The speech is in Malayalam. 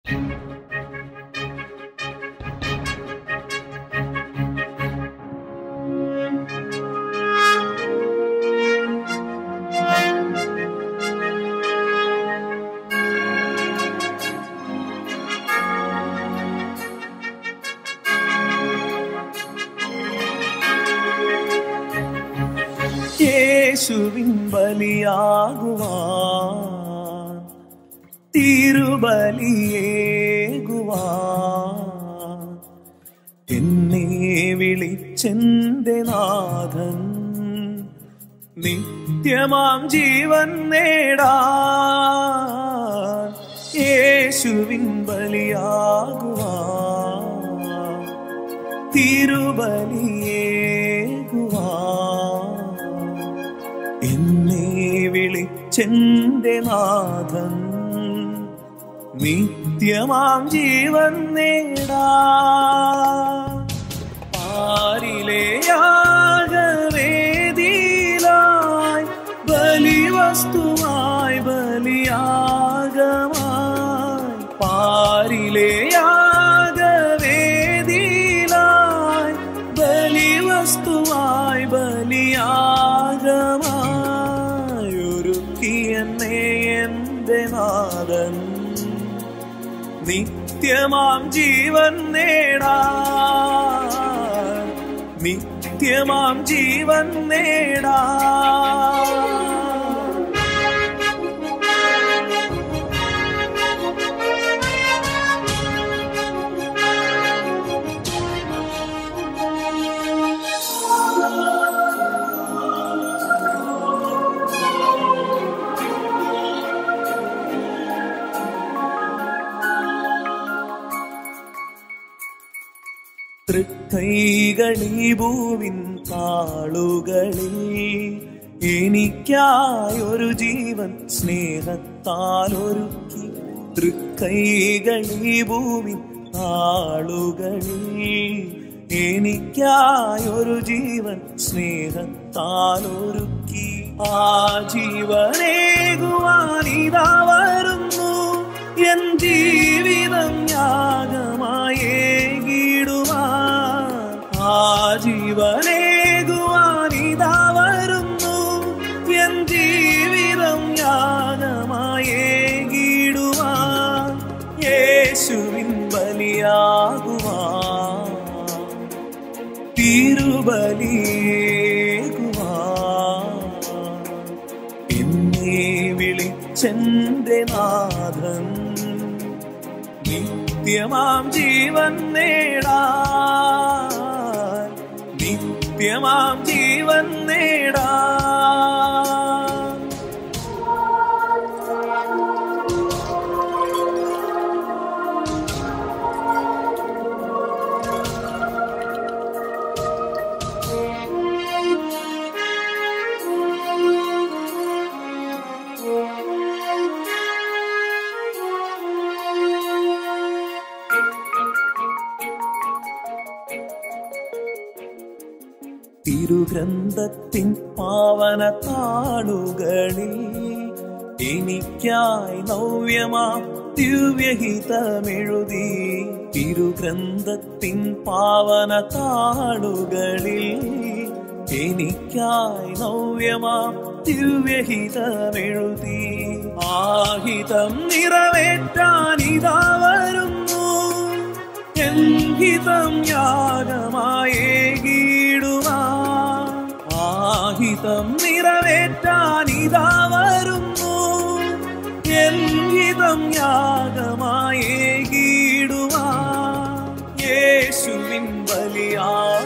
യേശുവിൻ ബലിയാകുവാൻ തിരുബലിയേകുവാൻ എന്നെ വിളിച്ചെന്റെ നാഥൻ നിത്യമാം ജീവൻ നേടാൻ യേശുവിൻ ബലിയാകുവാൻ തിരുബലിയേകുവാൻ എന്നെ വിളിച്ചെന്റെ നാഥൻ നിത്യമാം ജീവൻ നേടാ പാരിലെ യാഗവേദിയിലായി ബലിവസ്തുവായി ബലിയാഗമായി പാരിലെ യാഗവേദിയിലായി ബലിവസ്തുവായി ബലിയാഗമായി ഒരുക്കിയെന്നെ എന്റെ നാഥൻ നിത്യമാം ജീവൻ നേടാ നിത്യമാം ജീവൻ നേടാ തൃക്കൈകളീ ഭൂവിൻ താളുകളിൽ എനിക്കായൊരു ജീവൻ സ്നേഹത്താൽ ഒരുക്കി തൃക്കൈകളീ ഭൂവിൻ താളുകളിൽ എനിക്കായൊരു ജീവൻ സ്നേഹത്താൽ ഒരുക്കി ആ ജീവനേകുവാനിതാ വരുന്നു എൻ ജീവിതം യാഗമായേകിടുവാൻ ആ ജീവനേകുവാനിതാ വരുന്നു എൻ ജീവിതം യാഗമായേകിടുവാൻ യേശുവിൻ ബലിയാകുവാൻ തിരുബലിയേകുവാൻ എന്നെ വിളിച്ചെന്റെ നാഥൻ നിത്യമാം ജീവൻ നേടാൻ നിത്യമാം ജീവൻ നേടാൻ തിരുഗ്രന്ഥത്തിൻ പാവന താളുകളിൽ എനിക്കായി നവ്യമാം ദിവ്യഹിതമെഴുതി തിരുഗ്രന്ഥത്തിൻ പാവന താളുകളിൽ എനിക്കായി നവ്യമാം ദിവ്യഹിതമെഴുതി ആഹിതം നിറവേറ്റാനിതാ വരുന്നു ഹിതം യാഗമായേകിടുവാൻ ആഹിതം നിറവേറ്റാനിതാ വരുന്നു ഹിതം യാഗമായേകിടുവാൻ യേശുവിൻ ബലിയാ